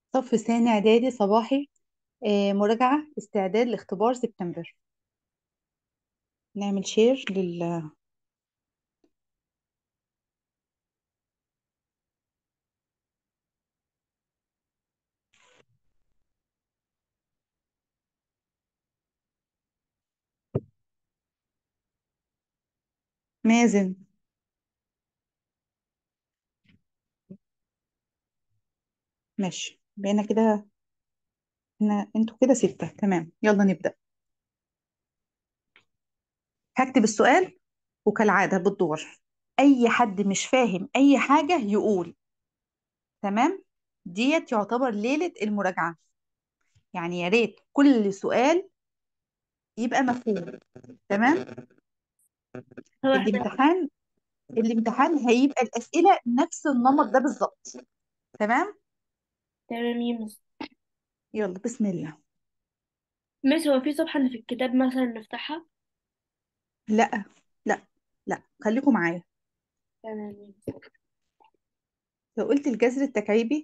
صف ثاني إعدادي صباحي آه، مراجعة استعداد لاختبار سبتمبر نعمل شير لل مازن ماشي بقينا كده إحنا- انتوا كده ستة تمام يلا نبدأ هكتب السؤال وكالعادة بالدور أي حد مش فاهم أي حاجة يقول تمام ديت يعتبر ليلة المراجعة يعني يا ريت كل سؤال يبقى مفهوم تمام هو احنا الامتحان الامتحان هيبقى الأسئلة نفس النمط ده بالظبط تمام تمام يا مس يلا بسم الله مس هو في صفحة اللي في الكتاب مثلا نفتحها لا لا لا خليكم معايا تمام يا مس لو قلت الجذر التكعيبي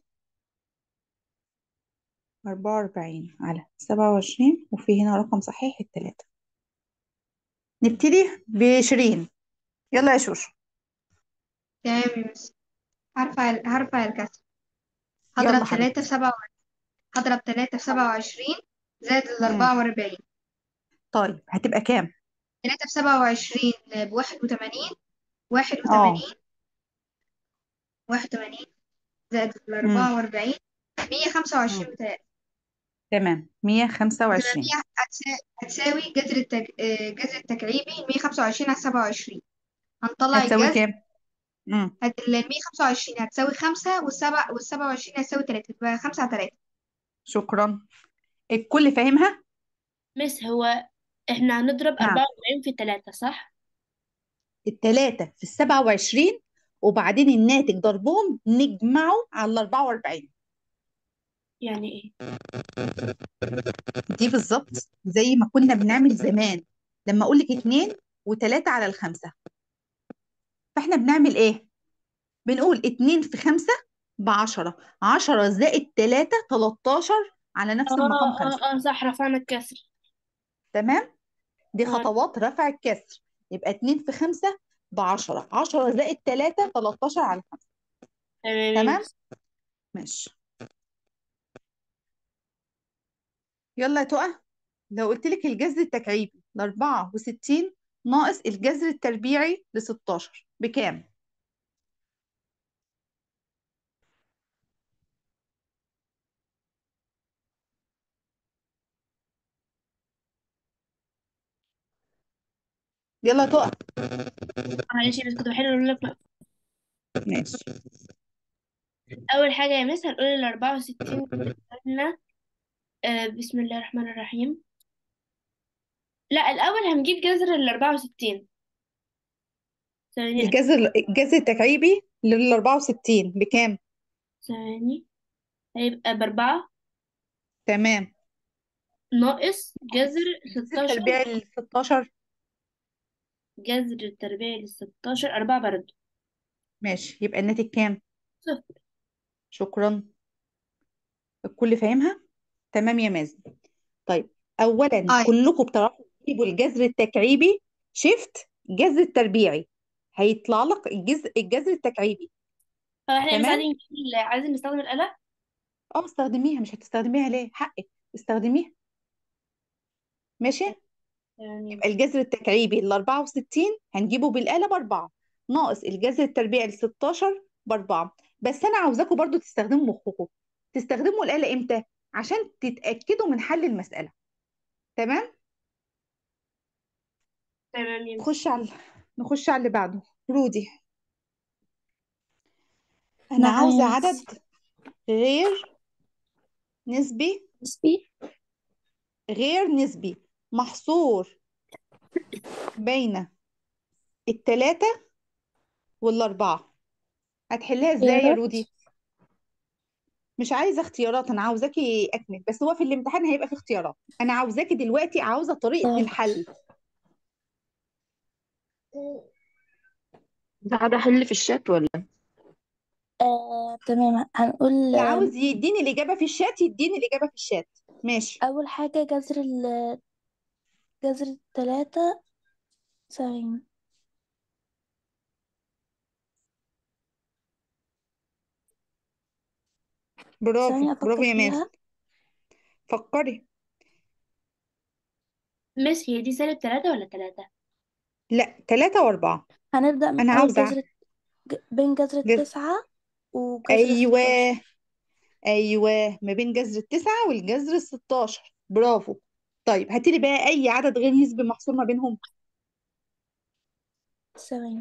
44 على 27 وفي هنا رقم صحيح التلاتة نبتدي بشيرين يلا يا شوشو تمام يا مس هرفع ال- هرفع الكسر يلا هضرب حبيبتي تلاتة في سبعة وعشرين هضرب تلاتة في سبعة وعشرين زائد مم. الأربعة وأربعين طيب هتبقى كام تلاتة في سبعة وعشرين بواحد وتمانين واحد اه وتمانين واحد وتمانين زائد مم. الأربعة وأربعين مية خمسة وعشرين مم. بتاعي تمام 125 مية هتسا- هتساوي جذر التج... آه، جذر التكعيبي مية خمسة وعشرين على سبعة وعشرين هنطلع هتساوي الجذر كام مم. هت... ال 125 هتساوي خمسة والسبعة والسبعة وعشرين هتساوي تلاتة تبقى خمسة على تلاتة شكرا الكل فاهمها مس هو احنا هنضرب نعم 44 في 3 صح؟ التلاتة في السبعة وعشرين وبعدين الناتج ضربهم نجمعه على الأربعة وأربعين يعني ايه؟ دي بالظبط زي ما كنا بنعمل زمان لما أقول لك اتنين وتلاتة على الخمسة فاحنا بنعمل ايه بنقول اتنين في خمسة بعشرة عشرة زائد تلاتة تلاتاشر على اه نفس المقام اه خمسة اه صح رفعنا الكسر تمام دي اه خطوات رفع الكسر يبقى اتنين في خمسة بعشرة عشرة زائد تلاتة تلاتاشر على خمسة تمام يا تمام مس ماشي يلا يا تقى لو قلت لك الجذر التكعيبي ل 64 ناقص الجذر التربيعي ل 16 بكام؟ يلا يا تقى معلش بس كنت بحل اقول لك ماشي اول حاجة يا مس هنقول ال 64 قلنا آه بسم الله الرحمن الرحيم لا الاول هنجيب جذر ال 64 ثواني الجذر الجذر التكعيبي لل 64 بكام؟ ثواني هيبقى بأربعة تمام ناقص جذر الجذر 16 التربيعي لل 16 جذر التربيع لل 16 أربعة برضه ماشي يبقى الناتج كام؟ صفر شكرا الكل فاهمها؟ تمام يا مازن طيب اولا اه كلكم بتعرفوا تجيبوا الجذر التكعيبي شيفت جذر التربيعي هيطلع لك الجذر الجذر التكعيبي طب احنا يا مس تمام عايزين نجيب ال- عايزين نستخدم الآلة اه استخدميها مش هتستخدميها ليه حقك استخدميها ماشي تمام يا يبقى مس الجذر التكعيبي ال 64 هنجيبه بالآلة بأربعة ناقص الجذر التربيعي ل 16 بأربعة بس أنا عاوزاكم برضو تستخدموا مخكم تستخدموا الآلة إمتى؟ عشان تتأكدوا من حل المسألة تمام؟ تمام يا مس نخش على نخش على اللي بعده رودي أنا نعم عاوزة يا مس عدد غير نسبي نسبي غير نسبي محصور بين التلاتة والأربعة هتحلها ازاي يا اختيارات رودي؟ مش عايزة اختيارات أنا عاوزاكي أكمل بس هو في الامتحان هيبقى في اختيارات أنا عاوزاكي دلوقتي عاوزة طريقة طيب الحل قاعدة أحل في الشات ولا آه، تمام هنقول اللي آه، عاوز يديني الإجابة في الشات يديني الإجابة في الشات ماشي أول حاجة جذر ال جذر التلاتة ثواني برافو ثانية برافو أفكر يا مازن فيها فكري مس هي دي سالب تلاتة ولا تلاتة لا ثلاثة وأربعة هنبدأ من أنا أول عاوزة جذر ج- بين جذر جز... التسعة وجذر أيوه الستاشر أيوه ما بين جذر التسعة والجذر الستاشر برافو طيب هاتي لي بقى أي عدد غير نسبي محصور ما بينهم ثواني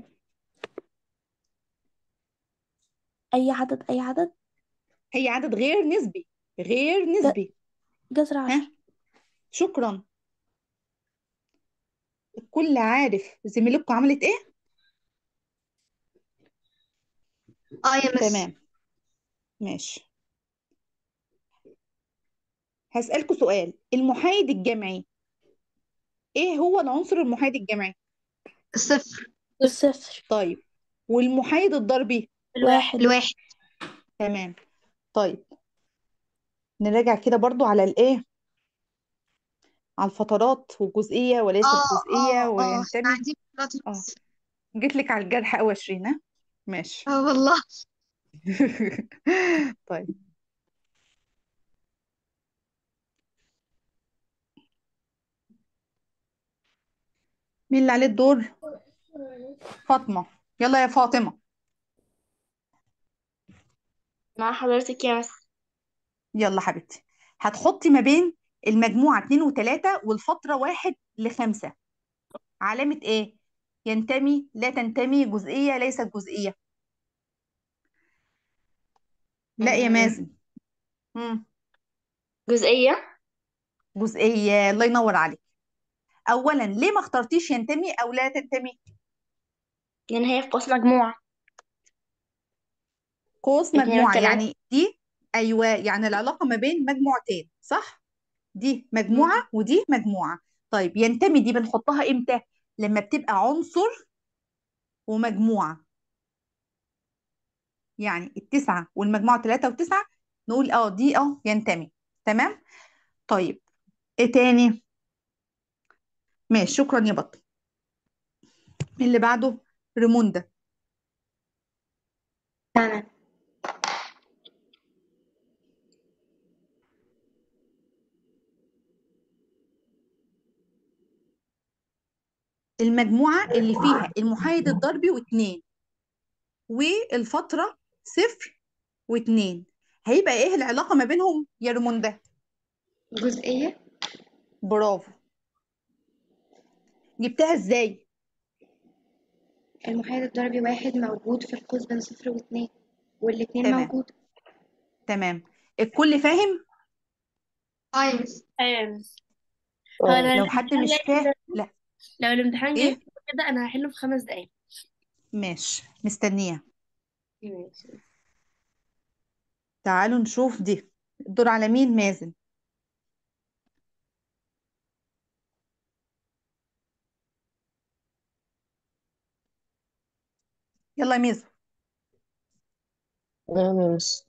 أي عدد أي عدد أي عدد غير نسبي غير ج- نسبي جذر عشرة ها شكرا الكل عارف زميلتكم عملت إيه اه يا مس تمام ماشي هسألكوا سؤال المحايد الجمعي ايه هو العنصر المحايد الجمعي الصفر الصفر طيب والمحايد الضربي الواحد واحد الواحد تمام طيب نراجع كده برضو على الايه على الفترات والجزئية وليس اه الجزئية اه اه احنا وينتمي قاعدين في اه بطرس جيت لك على الجرح قوي 20 ها ماشي اه والله طيب مين اللي عليه الدور فاطمة يلا يا فاطمة مع حضرتك يا مس يلا حبيبتي هتحطي ما بين المجموعة 2 و3 والفترة 1 ل5 علامة ايه ينتمي لا تنتمي جزئية ليست جزئية لا يا مم. مازن مم. جزئية جزئية الله ينور عليك أولا ليه ما اخترتيش ينتمي أو لا تنتمي لأن هي في قوس مجموعة قوس اتنين مجموعة وتلاتة يعني دي أيوة يعني العلاقة ما بين مجموعتين صح دي مم. مجموعة ودي مجموعة طيب ينتمي دي بنحطها إمتى لما بتبقى عنصر ومجموعة يعني التسعة والمجموعة ثلاثة وتسعة نقول اه دي اه ينتمي تمام طيب ايه تاني ماشي شكرا يا بطل مين اللي بعده ريموندا أنا المجموعة اللي فيها المحايد الضربي واتنين والفترة صفر واتنين هيبقى ايه العلاقة ما بينهم يا ريموندا جزئية برافو جبتها ازاي المحايد الضربي واحد موجود في القوس بين صفر واتنين والاتنين تمام موجود تمام الكل فاهم اه يا مس أيوة يا مس هو اه أنا لو حد الامتحان مش جاي فاهم كده لا لو الامتحان جاي ايه كده أنا هحله في خمس دقايق ماشي مستنية ماشي تعالوا نشوف دي الدور على مين مازن يلا يا ميزو نعم يا مس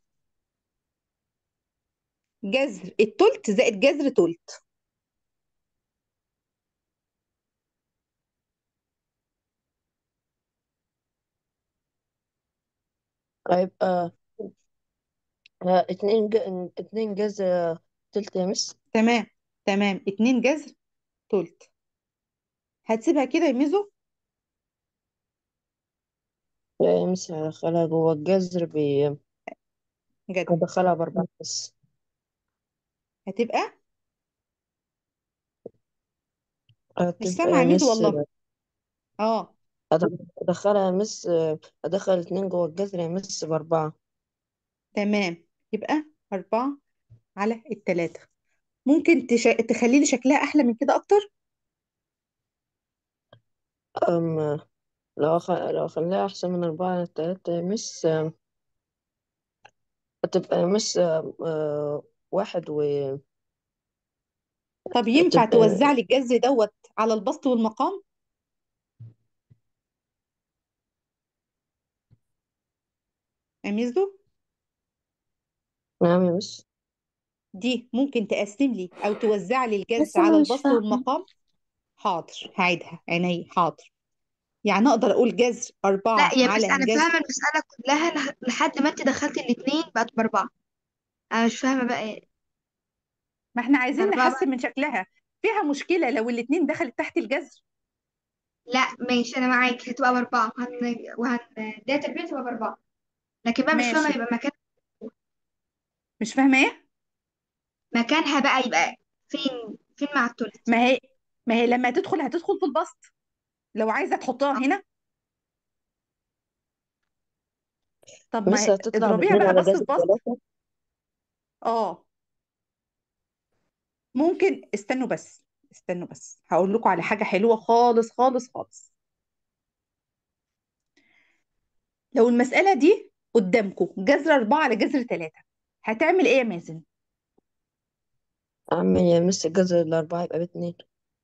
جذر التلت زائد جذر تلت هيبقى آه، اتنين ج... اتنين جذر آه، تلت يا مس تمام تمام اتنين جذر تلت هتسيبها كده يا ميزو لا يا مس هدخلها جوه الجذر ب... جد هدخلها بأربعة بس هتبقى مش هتبقى سامعة يا يا ميزو مس والله اه هدخ- هدخلها يا مس آه، هدخل اتنين جوه الجذر يا مس بأربعة تمام يبقى أربعة على التلاتة ممكن تش... تخلي لي شكلها أحلى من كده أكتر أم لو أخ... لو أخليها أحسن من أربعة على التلاتة يا مس آه، هتبقى يا مس آه، آه، واحد و طب ينفع تبقى توزع لي الجذر دوت على البسط والمقام أميزو نعم يا مس دي ممكن تقسم لي أو توزع لي الجذر بس على أنا مش البسط فاهمة والمقام حاضر هعيدها عيني حاضر يعني أقدر أقول جذر لا أربعة يا بس على انا جذر فاهمه المساله كلها لح- لحد ما انت دخلت الاثنين بقت باربعه انا مش فاهمه بقى ايه ما احنا عايزين اربعه بقى نحسن من شكلها فيها مشكلة لو الاتنين دخلت تحت الجذر لا ماشي انا معاك هتبقى باربعه وهن وهن ده تربيع تبقى باربعه لكن بقى مش فاهمه ماشي يبقى مكان مش فاهمة ايه مكانها بقى يبقى فين فين مع التلت ما هي ما هي لما تدخل هتدخل في البسط لو عايزة تحطها هنا طب ما مس هي هتطلع اضربيها باتنين بقى على بسط جذر في بسط ثلاثة اه ممكن استنوا بس استنوا بس هقول لكم على حاجة حلوة خالص خالص خالص لو المسألة دي قدامكم جذر أربعة على جذر ثلاثة هتعمل ايه يا مازن أعمل يا مس جذر الأربعة يبقى باتنين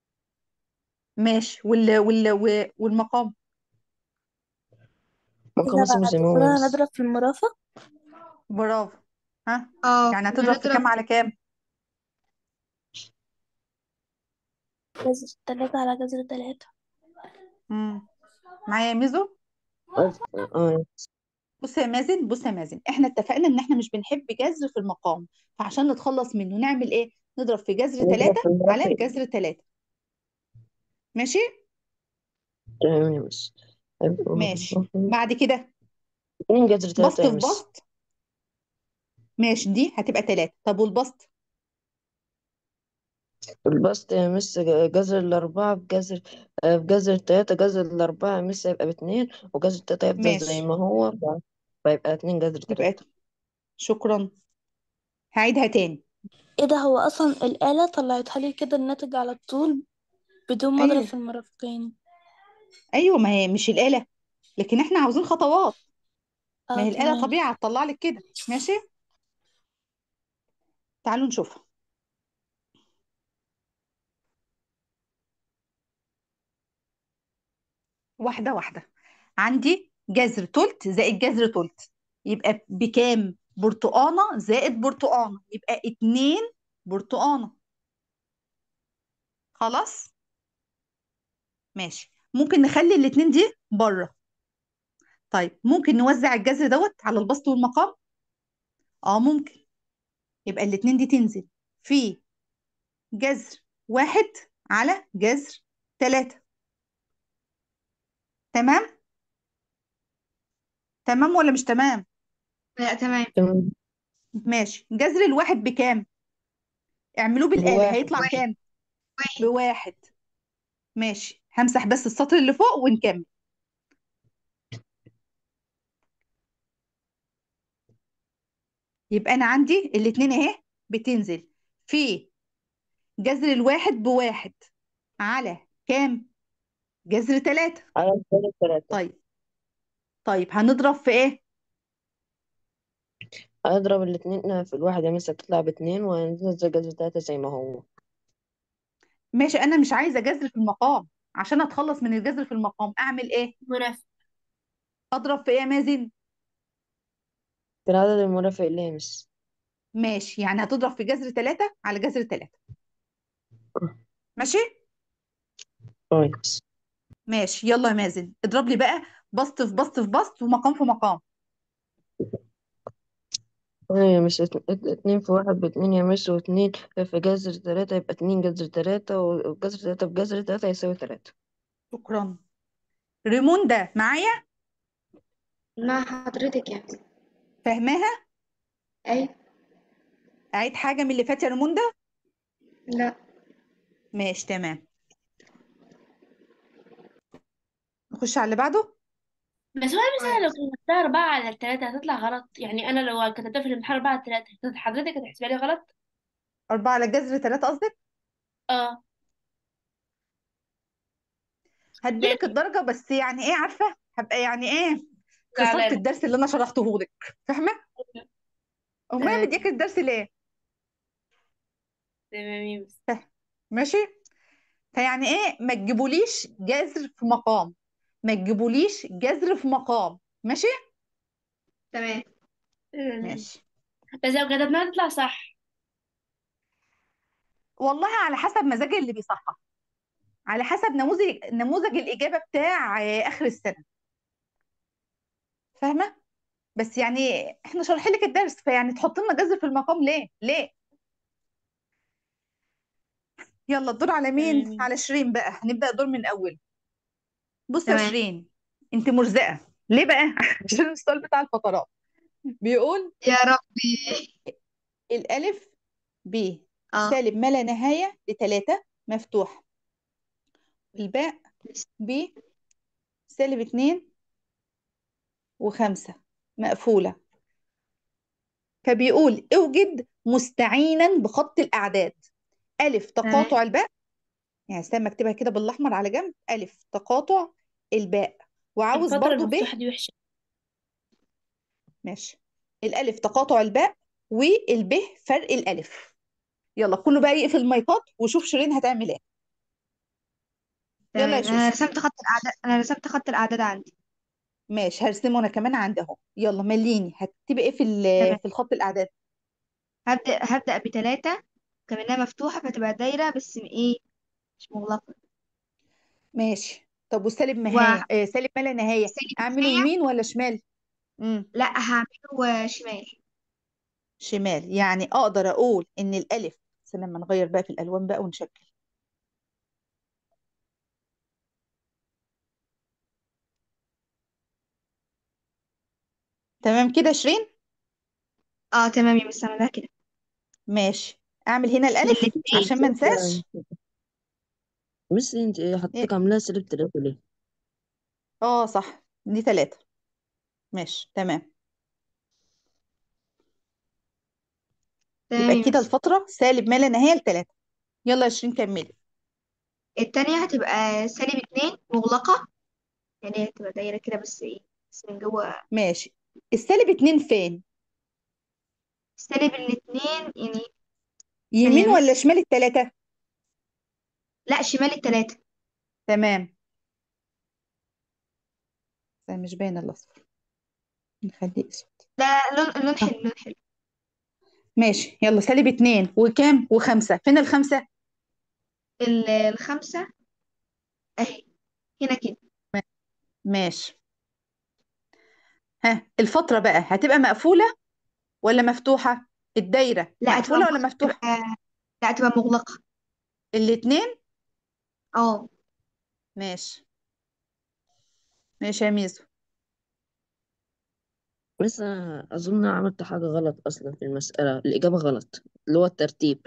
ماشي وال... وال... والمقام ممكن إذا مس بعد زي ما هو كده يا مس هنضرب في المرافق برافو ها اه يعني هتضرب في كام ونضرب على كام جذر تلاتة على جذر تلاتة امم معايا يا ميزو اه آه. بص يا مازن بص يا مازن احنا اتفقنا ان احنا مش بنحب جذر في المقام فعشان نتخلص منه نعمل ايه نضرب في جذر نضرب ثلاثة في على المرافق جذر ثلاثة ماشي تمام يا مس هيبقوا ماشي بعد كده اتنين جذر بسط تلاتة يا في مس بسط ماشي دي هتبقى ثلاثة طب والبسط البسط يا مس جذر الأربعة بجذر آه، بجذر تلاتة جذر الأربعة يا مس هيبقى باتنين وجذر تلاتة يفضل زي ماشي ما هو ف- فيبقى اتنين جذر يبقى تلاتة شكرا هعيدها تاني ايه ده هو اصلا الآلة طلعتها لي كده الناتج على طول بدون ما اضرب في ايوه المرافقين ايوه ما هي مش الآلة لكن احنا عاوزين خطوات ما اه هي الآلة تمام طبيعة هتطلع لك كده ماشي تعالوا نشوفها واحدة واحدة عندي جذر تلت زائد جذر تلت يبقى بكام برتقانة زائد برتقانة يبقى اتنين برتقانة خلاص ماشي ممكن نخلي الاتنين دي بره طيب ممكن نوزع الجذر دوت على البسط والمقام اه ممكن يبقى الاتنين دي تنزل في جذر واحد على جذر تلاتة تمام تمام ولا مش تمام لا تمام تمام ماشي جذر الواحد بكام اعملوه بالآلة بواحد هيطلع واحد كام واحد بواحد ماشي همسح بس السطر اللي فوق ونكمل يبقى انا عندي الاتنين اهي بتنزل في جذر الواحد بواحد على كام جذر تلاتة على جذر تلاتة طيب طيب هنضرب في ايه هضرب الاتنين في الواحد يا مس هتطلع باتنين وهننزل جذر تلاتة زي ما هو ماشي انا مش عايزه جذر في المقام عشان اتخلص من الجذر في المقام اعمل ايه مرافق اضرب في ايه يا مازن في العدد المرافق ليه يا مس ماشي يعني هتضرب في جذر تلاتة على جذر تلاتة ماشي اه يا مس ماشي يلا يا مازن اضرب لي بقى بسط في بسط في بسط ومقام في مقام اه يا مس ات- ات- اتنين في واحد باتنين يا مس واتنين في جذر تلاتة يبقى اتنين جذر تلاتة وجذر تلاتة في جذر تلاتة يساوي تلاتة شكرا ريمون ده معايا مع حضرتك يا مس فاهماها اي اعيد حاجه من اللي فات يا ريمون ده لا ماشي تمام نخش على اللي بعده بس هو مثلا لو كويس كتبتها أربعة على التلاتة هتطلع غلط يعني أنا لو كتبتها في الامتحان أربعة على التلاتة حضرتك هتحسبها لي غلط؟ أربعة على جذر تلاتة قصدك اه هديلك يعني الدرجة بس يعني ايه عارفة هبقى يعني ايه خسرت زعلانة الدرس اللي انا شرحته لك فاهمة امال تمام مديك الدرس ليه تمام بس فاهم ماشي فيعني ايه ما تجيبوليش جذر في مقام ما تجيبوليش جذر في مقام ماشي تمام ماشي بس لو كتبناها تطلع صح والله على حسب مزاج اللي بيصحح على حسب نموذج نموذج الإجابة بتاع آه، آخر السنة فاهمة بس يعني احنا شارحين لك الدرس فيعني تحط لنا جذر في المقام ليه ليه يلا الدور على مين تمام. على شيرين بقى هنبدأ الدور من أول بص يا تمام. شيرين انت مرزقة ليه بقى عشان السؤال بتاع الفترات بيقول يا ربي الألف ب اه سالب ما لا نهاية لتلاتة مفتوح الباء ب سالب اتنين وخمسة مقفولة فبيقول اوجد مستعينا بخط الأعداد ألف تقاطع الباء يعني استنى اكتبها كده بالأحمر على جنب ألف تقاطع الباء وعاوز الفترة برضو ب المفتوحة دي وحشة ماشي الألف تقاطع الباء والب فرق الألف يلا كله بقى يقفل المايكات وشوف شيرين هتعمل ايه يلا يا تمام انا شوشو رسمت خط الاعداد انا رسمت خط الاعداد عندي ماشي هرسمه انا كمان عندي اهو يلا مليني هتكتبي ايه في تمام ال- في الخط الاعداد هبدأ هبدأ بتلاتة كمنها مفتوحة فتبقى دايرة بس م- ايه مش مغلقة ماشي طب والسالب و نهايه آه سالب ما لا نهايه سالب اعمله نهاية يمين ولا شمال امم لا هعمله شمال شمال يعني اقدر اقول ان الالف بس لما نغير بقى في الالوان بقى ونشكل تمام كده شيرين اه تمام يا مس اعملها كده ماشي اعمل هنا الالف للاتنين عشان ما انساش بس انت إيه؟ حطيتك عاملاها سالب تلاتة ليه؟ اه صح دي ثلاثة ماشي تمام تمام يبقى يا كده مس الفترة سالب ما لا نهاية لثلاثة يلا يا شيرين كملي التانية هتبقى سالب اتنين مغلقة يعني هتبقى دايرة كده بس ايه بس من جوه ماشي السالب اتنين فين سالب الاتنين يعني يمين ثانية ولا بس شمال الثلاثة لا شمال التلاتة تمام بس مش باين الاصفر نخليه اسود ده لون لون آه. حلو لون حلو ماشي يلا سالب اتنين وكام وخمسة فين الخمسة ال- الخمسة اهي هنا كده ماشي ها الفترة بقى هتبقى مقفولة ولا مفتوحة الدايرة لا هتبقى مقفولة ولا مغ- مفتوحة تبقى لا هتبقى مغلقة الاتنين اه ماشي ماشي يا ميزو بس انا اظن أنا عملت حاجة غلط اصلا في المسألة الاجابة غلط اللي هو الترتيب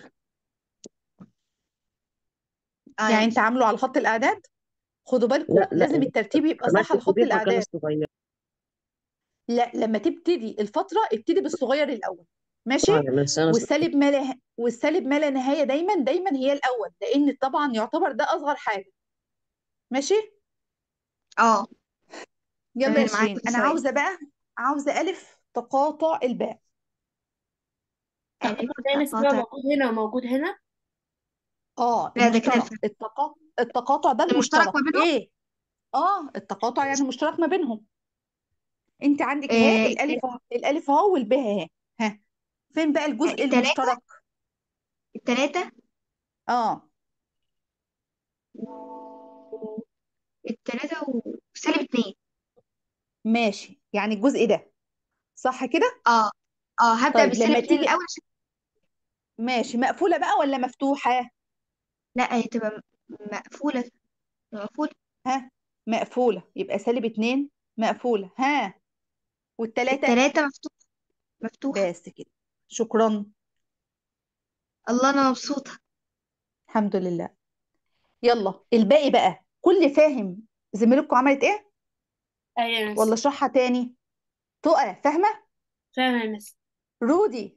اه يا يعني انت مس عامله على خط الاعداد خدوا بالكم لا لا لازم الترتيب يبقى عملت صح على خط الكبير مكان الاعداد الصغير لا لما تبتدي الفترة ابتدي بالصغير الأول ماشي اه يا بس انا والسالب ما لا والسالب ما لا نهاية دايما دايما هي الأول لأن طبعا يعتبر ده أصغر حاجة ماشي اه يلا يا تمام معاك شيرين في أنا السؤال عاوزة بقى عاوزة ألف تقاطع الباء التقاطع ألف ده نسبة تقاطع موجود هنا وموجود هنا اه لا ده كده المشترك الفرق التقاطع التقاطع ده المشترك المشترك ما بينهم ايه اه التقاطع يعني مشترك ما بينهم انت عندك اهي آه الالف اهو الالف اهو والباء اهي ها فين بقى الجزء التلاتة المشترك التلاتة اه و- التلاتة وسالب اتنين ماشي يعني الجزء ده صح كده اه اه هبدأ طيب بالسالب لما اتنين تيجي الأول عشان ماشي مقفولة بقى ولا مفتوحة لا هي تبقى م- مقفولة مقفولة ها مقفولة يبقى سالب اتنين مقفولة ها والتلاتة التلاتة مفتوحة مفتوحة بس كده شكرا الله أنا مبسوطة الحمد لله يلا الباقي بقى كل فاهم زميلتكم عملت ايه أيوة يا ولا مس اشرحها تاني تقى فاهمة فاهمة يا مس رودي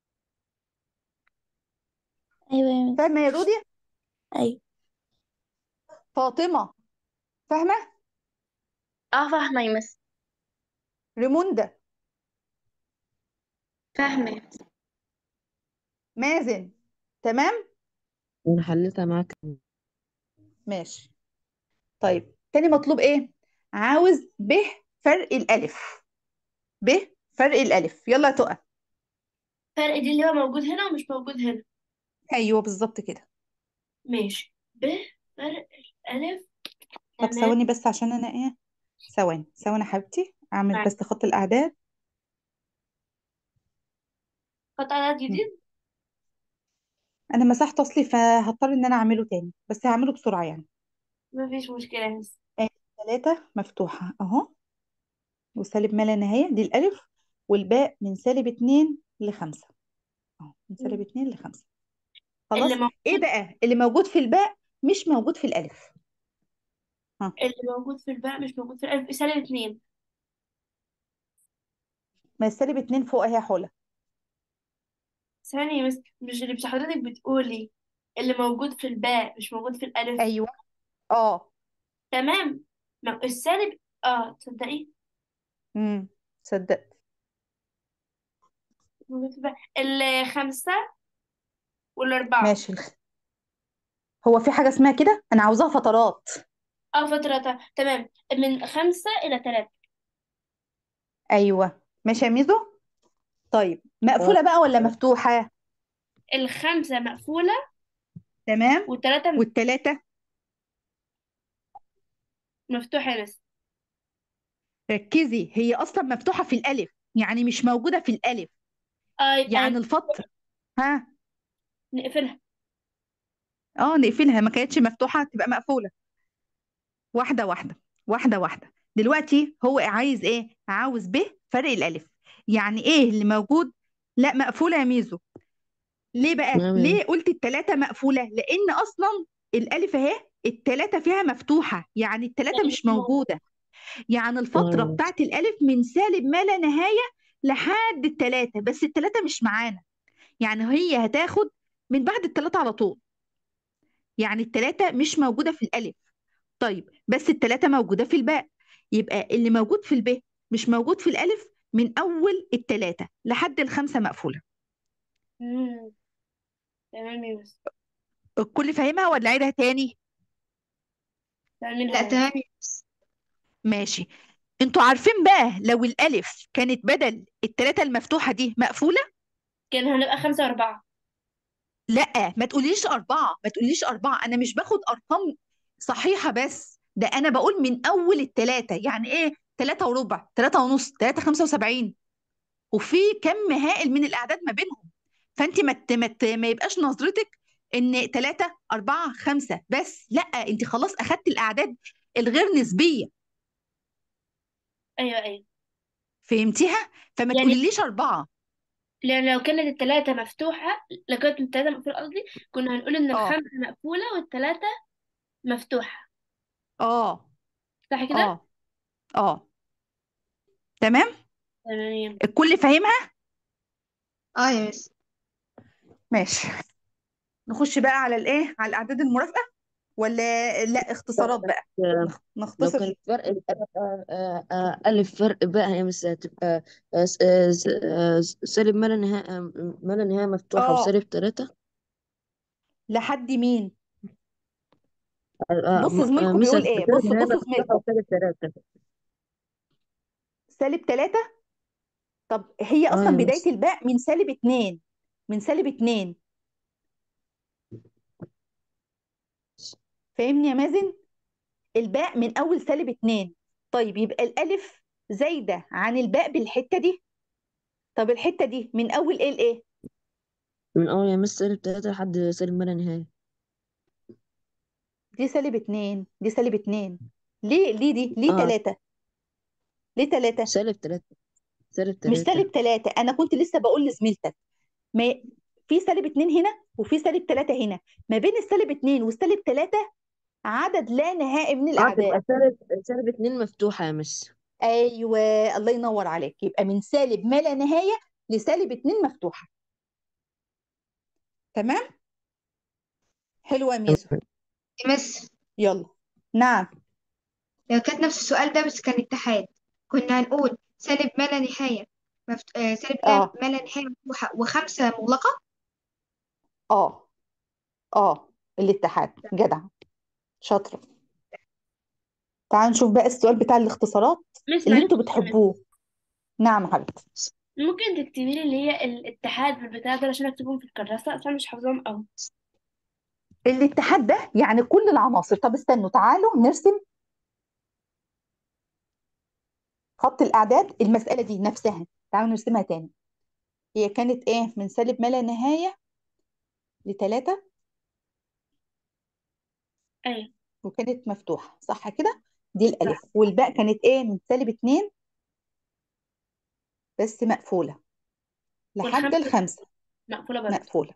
أيوة يا مس فاهمة يا رودي أيوة فاطمة فاهمة اه فاهمة يا مس ريموندا فاهمة يا مس مازن تمام انا حليتها معاك ماشي طيب تاني مطلوب ايه عاوز ب فرق الالف ب فرق الالف يلا يا تقى فرق دي اللي هو موجود هنا ومش موجود هنا ايوه بالظبط كده ماشي ب فرق الألف طب تمام ثواني بس عشان انا ايه ثواني ثواني يا حبيبتي اعمل معاك بس خط الاعداد خط عدد م. جديد انا مسحت اصلي فهضطر ان انا اعمله تاني بس هعمله بسرعه يعني مفيش مشكلة بس ثلاثة مفتوحة اهو وسالب ما لا نهاية دي الألف والباء من سالب اتنين لخمسة اهو من سالب اتنين لخمسة خلاص اللي ايه موجود بقى اللي موجود في الباء مش موجود في الألف ها اللي موجود في الباء مش موجود في الألف سالب اتنين ما السالب اتنين فوق اهي يا حلا ثانية بس مش اللي مش حضرتك بتقولي اللي موجود في الباء مش موجود في الألف ايوه اه تمام ما السالب اه تصدقي امم صدقت موجود في الباء الخمسة والأربعة ماشي الخ- هو في حاجة اسمها كده انا عاوزاها فترات اه فترة ت- تمام من خمسة إلى ثلاثة ايوه ماشي يا ميزو طيب مقفولة بقى ولا مفتوحة الخمسة مقفولة تمام والثلاثة م- والتلاتة مفتوحة بس ركزي هي اصلا مفتوحة في الألف يعني مش موجودة في الألف اه يبقى يعني الفترة ها نقفلها اه نقفلها ما كانتش مفتوحة تبقى مقفولة واحدة واحدة واحدة واحدة دلوقتي هو عايز ايه عاوز ب فرق الألف يعني ايه اللي موجود لا مقفولة يا ميزو ليه بقى نعم ليه قلت التلاتة مقفولة لأن أصلا الألف اهي التلاتة فيها مفتوحة يعني التلاتة يعني مش مش موجود موجودة يعني الفترة آه. بتاعت الألف من سالب ما لا نهاية لحد التلاتة بس التلاتة مش معانا يعني هي هتاخد من بعد التلاتة على طول يعني التلاتة مش موجودة في الألف طيب بس التلاتة موجودة في الباء يبقى اللي موجود في الب مش موجود في الألف من أول التلاتة لحد الخمسة مقفولة مم. تمام يا بس الكل فاهمها ولا عيدها تاني تعملها لا يا بس تمام يا مس ماشي انتوا عارفين بقى لو الألف كانت بدل التلاتة المفتوحة دي مقفولة كان هنبقى خمسة وأربعة لا ما تقوليش أربعة ما تقوليش أربعة أنا مش باخد أرقام صحيحة بس ده أنا بقول من أول التلاتة يعني إيه تلاتة وربع تلاتة ونص تلاتة خمسة وسبعين وفي كم هائل من الأعداد ما بينهم فأنت ما ت- ما ت- ما يبقاش نظرتك إن تلاتة أربعة خمسة بس لا أنت خلاص أخدت الأعداد الغير نسبية أيوة أيوة فهمتيها فما يعني تقوليليش أربعة لأن لو كانت التلاتة مفتوحة لو كانت التلاتة مقفولة قصدي كنا هنقول إن اه الخمسة مقفولة والتلاتة مفتوحة اه صح كده؟ اه اه تمام تمام الكل فاهمها اه يا مس ماشي نخش بقى على الايه على الاعداد المرافقه ولا لا اختصارات بقى آه، نخ- لو نختصر كان فرق الألف آه، آه، آه، ألف فرق بقى هي مس هتبقى آه، س- آه، س- آه، سالب ما لا نهاية آه، ما لا نهاية مفتوحة اه وسالب تلاتة لحد مين آه، آه، بص م- آه، زميلكم مس بيقول هتبقى ايه سالب بص نهاية بص مفتوحة زميلكم وسالب تلاتة سالب ثلاثة طب هي اه اصلا يا بدايه مس الباء من سالب اتنين من سالب اتنين فاهمني يا مازن الباء من اول سالب اتنين طيب يبقى الالف زايده عن الباء بالحته دي طب الحته دي من اول ايه لايه من أول يا مس سالب تلاتة لحد سالب ما لا نهاية دي سالب اتنين دي سالب اتنين ليه ليه دي ليه اه تلاتة ليه تلاتة سالب تلاتة سالب مش تلاتة سالب تلاتة انا كنت لسه بقول لزميلتك ما في سالب اتنين هنا وفي سالب تلاتة هنا ما بين السالب اتنين والسالب تلاتة عدد لا نهائي من اه الاعداد تبقى سالب سالب اتنين مفتوحة يا مس ايوه الله ينور عليك يبقى من سالب ما لا نهايه لسالب اتنين مفتوحه تمام حلوه يا ميزو يا مس يلا نعم لو كانت نفس السؤال ده بس كان اتحاد كنا هنقول سالب ما لا نهاية مفت... آه سالب لا اه ما لا نهاية مفتوحة وخمسة مغلقة اه اه الاتحاد جدع شاطره تعال نشوف بقى السؤال بتاع الاختصارات مس اللي معلش انتوا يا مس بتحبوه نعم يا حبيبتي ممكن تكتبي لي اللي هي الاتحاد بالبتاع ده عشان اكتبهم في الكراسة اصلا مش حافظاهم قوي الاتحاد ده يعني كل العناصر طب استنوا تعالوا نرسم خط الأعداد المسألة دي نفسها تعالوا نرسمها تاني هي كانت ايه من سالب ما لا نهاية لتلاتة ايوه وكانت مفتوحة صح كده دي الألف والباء كانت ايه من سالب اتنين بس مقفولة لحد والخمسة الخمسة مقفولة برضه مقفولة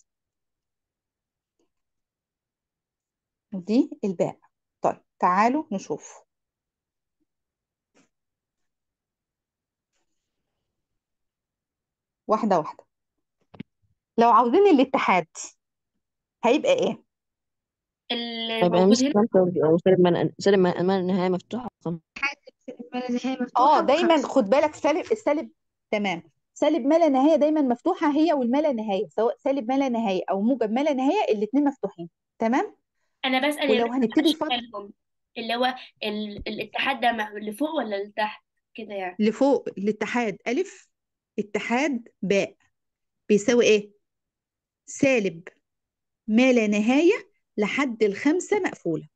ودي الباء طيب تعالوا نشوف واحدة واحدة لو عاوزين الاتحاد هيبقى ايه اللي هيبقى موجود مس هنا خمسة سالب ما سالب ما ما النهاية مفتوحة خمسة ما لا نهاية اه مفتوحة دايما وخمسة خد بالك سالب السالب تمام سالب ما لا نهايه دايما مفتوحه هي والما لا نهايه سواء سالب ما لا نهايه او موجب ما لا نهايه الاثنين مفتوحين تمام انا بسأل يا ولو مس هنبتدي معلش نفضل بالكم اللي هو ال... الاتحاد ده مع- اللي فوق ولا اللي تحت كده يعني لفوق الاتحاد الف اتحاد باء بيساوي ايه سالب ما لا نهايه لحد الخمسه مقفوله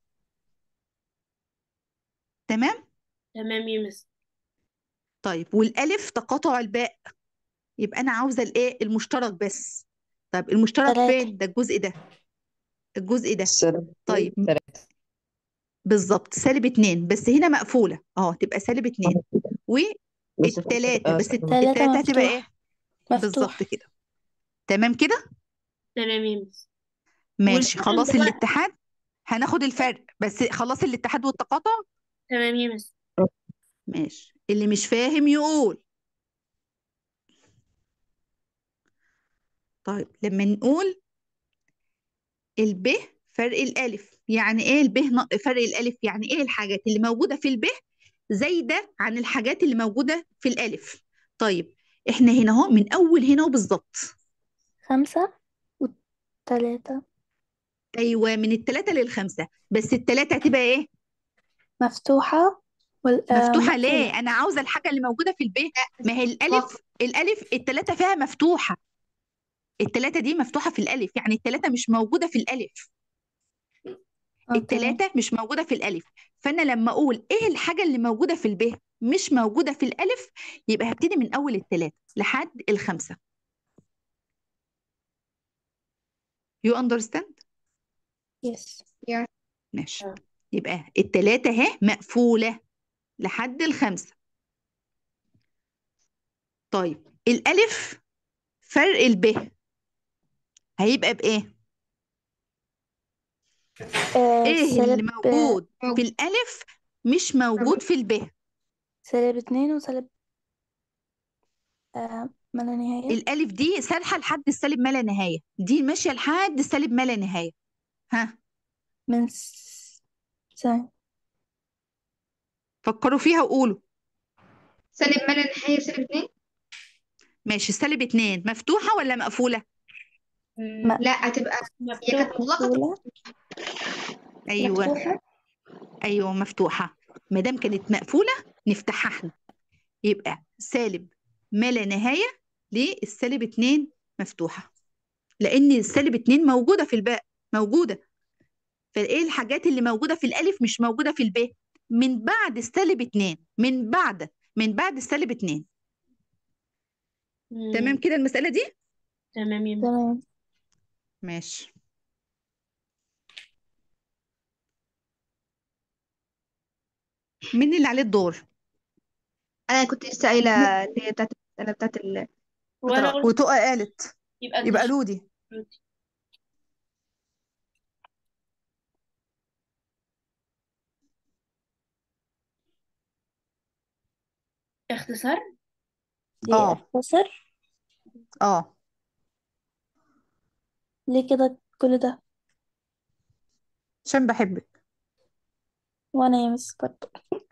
تمام تمام يا مس طيب والالف تقاطع الباء يبقى انا عاوزه الايه المشترك بس طيب المشترك تلاتة فين ده الجزء ده الجزء ده سالب طيب تلاتة بالظبط سالب اتنين بس هنا مقفولة اه تبقى سالب اتنين بس والتلاتة اه بس سالب تلاتة التلاتة هتبقى ايه مفتوح بالظبط مفتوح كده تمام كده تمام يا مس ماشي والفرق خلاص اللي هو الاتحاد هناخد الفرق بس خلاص الاتحاد والتقاطع تمام يا مس ماشي اللي مش فاهم يقول طيب لما نقول الب فرق الالف يعني ايه الب ن- فرق الالف يعني ايه الحاجات اللي موجودة في الب زايدة عن الحاجات اللي موجودة في الالف طيب احنا هنا اهو من اول هنا اهو بالظبط خمسة وتلاتة ايوه من الثلاثه للخمسه بس الثلاثه هتبقى ايه مفتوحة وال آه مفتوحه مقفولة ليه انا عاوزه الحاجه اللي موجوده في البيت ما هي مفتوحة الالف الالف الثلاثه فيها مفتوحه الثلاثه دي مفتوحه في الالف يعني الثلاثه مش موجوده في الالف اه تمام الثلاثه مش موجوده في الالف فانا لما اقول ايه الحاجه اللي موجوده في الب مش موجوده في الالف يبقى هبتدي من اول الثلاثه لحد الخمسه you understand يس يعني ماشي اه يبقى الثلاثه اهي مقفوله لحد الخمسه طيب الالف فرق الب هيبقى بايه آه ايه اللي سالب موجود في موجود الالف مش موجود في الب سالب اتنين وسالب آه ما لا نهاية الالف دي سالحه لحد السالب ما لا نهايه دي ماشيه لحد السالب ما لا نهايه ها من س... ثانية فكروا فيها وقولوا سالب ما لا نهاية سالب اتنين ماشي السالب اتنين مفتوحه ولا مقفوله مم، لا هتبقى هي كانت مفتوحة مغلقة مقفولة ايوه مفتوحة ايوه مفتوحه ما دام كانت مقفوله نفتحها احنا يبقى سالب ما لا نهايه للسالب اتنين مفتوحه لان السالب اتنين موجوده في الباء موجوده فايه الحاجات اللي موجوده في الالف مش موجوده في الب من بعد السالب اتنين من بعد من بعد السالب اتنين تمام مم، كده المساله دي تمام يا مس تمام ماشي مين اللي عليه الدور أنا كنت لسه قايلة م- اللي هي بتاعت المسألة بتاعت وانا الفترات قلت وتقى قالت يبقى يبقى دي رودي اختصار دي اه اختصر اه ليه كده كل ده عشان بحبك وانا يا مس برضه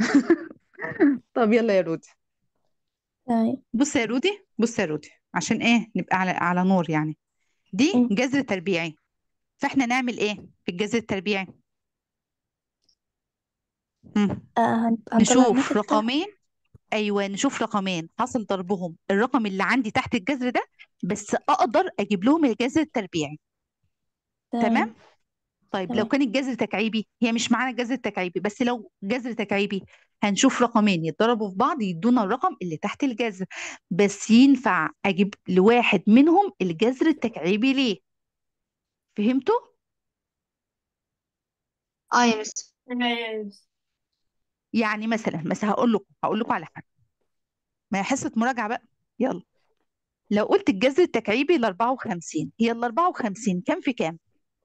طب يلا يا رودي تمام بص يا رودي بص يا رودي عشان ايه نبقى على على نور يعني دي م. جذر تربيعي فاحنا نعمل ايه في الجذر التربيعي مم. آه هن- هنطلع نشوف الناتج ده رقمين ايوه نشوف رقمين حاصل ضربهم الرقم اللي عندي تحت الجذر ده بس اقدر اجيب لهم الجذر التربيعي تمام تمام طيب لو تمام كان الجذر تكعيبي هي مش معانا الجذر التكعيبي بس لو جذر تكعيبي هنشوف رقمين يتضربوا في بعض يدونا الرقم اللي تحت الجذر بس ينفع اجيب لواحد منهم الجذر التكعيبي ليه فهمتوا اه يا مس أيوة مس. يعني مثلا مثلا هقول لكم هقول لكم على حاجه ما هي حصه مراجعه بقى يلا لو قلت الجذر التكعيبي ل 54 هي ال 54 كام في كام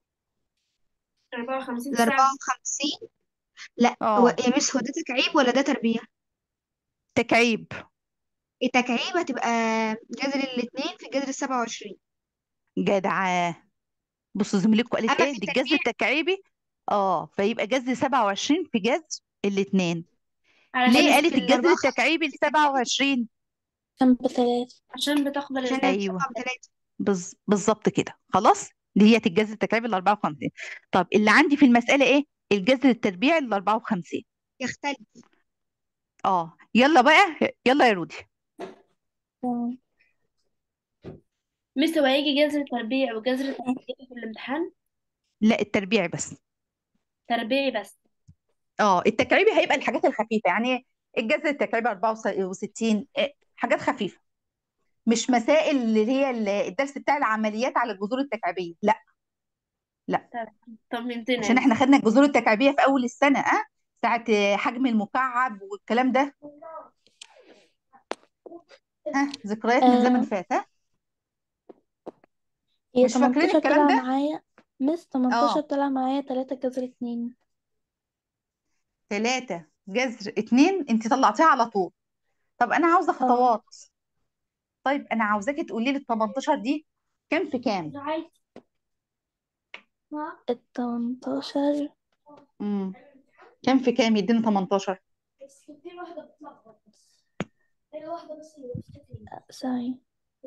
54 ال تسعة 54 لا هو اه يا مس هو ده تكعيب ولا ده تربيع تكعيب التكعيب هتبقى جذر الاتنين في جذر السبعة وعشرين جدعه بصوا زميلتكم قالت أما ايه في دي الجذر التربيع التكعيبي اه فيبقى جذر 27 في جذر الاثنين علشان ليه أما قالت في ال الجذر 54 التكعيبي ل في التكعيب 27 كان بثلاثة عشان بتقبل عشان الجذر ايوه السبعة بتلاتة بز... بالظبط كده خلاص دي هي الجذر التكعيبي ال 54 طب اللي عندي في المساله ايه الجذر التربيعي ل 54 يختلف اه يلا بقى يلا يا رودي تمام مس هو هيجي جذر تربيع وجذر تربيعي في الامتحان لا التربيعي بس تربيعي بس اه التكعيبي هيبقى الحاجات الخفيفه يعني الجذر التكعيبي 64 إيه، حاجات خفيفه مش مسائل اللي هي ال- الدرس بتاع العمليات على الجذور التكعيبيه لا لا طب- طمنتنا يا عشان مس احنا خدنا الجذور التكعيبيه في اول السنه اه ساعه آه، حجم المكعب والكلام ده ها ذكريات من زمن آه فات ها هي مش فاكرين 18 الكلام طلع ده معايا مس 18 اه طلع معايا 3 جذر 2 ثلاثة جذر اتنين انت طلعتيها على طول طب انا عاوزه اه خطوات طيب انا عاوزاكي تقولي لي ال 18 دي كام في كام ال 18 امم كام في كام يدينا 18 ثانية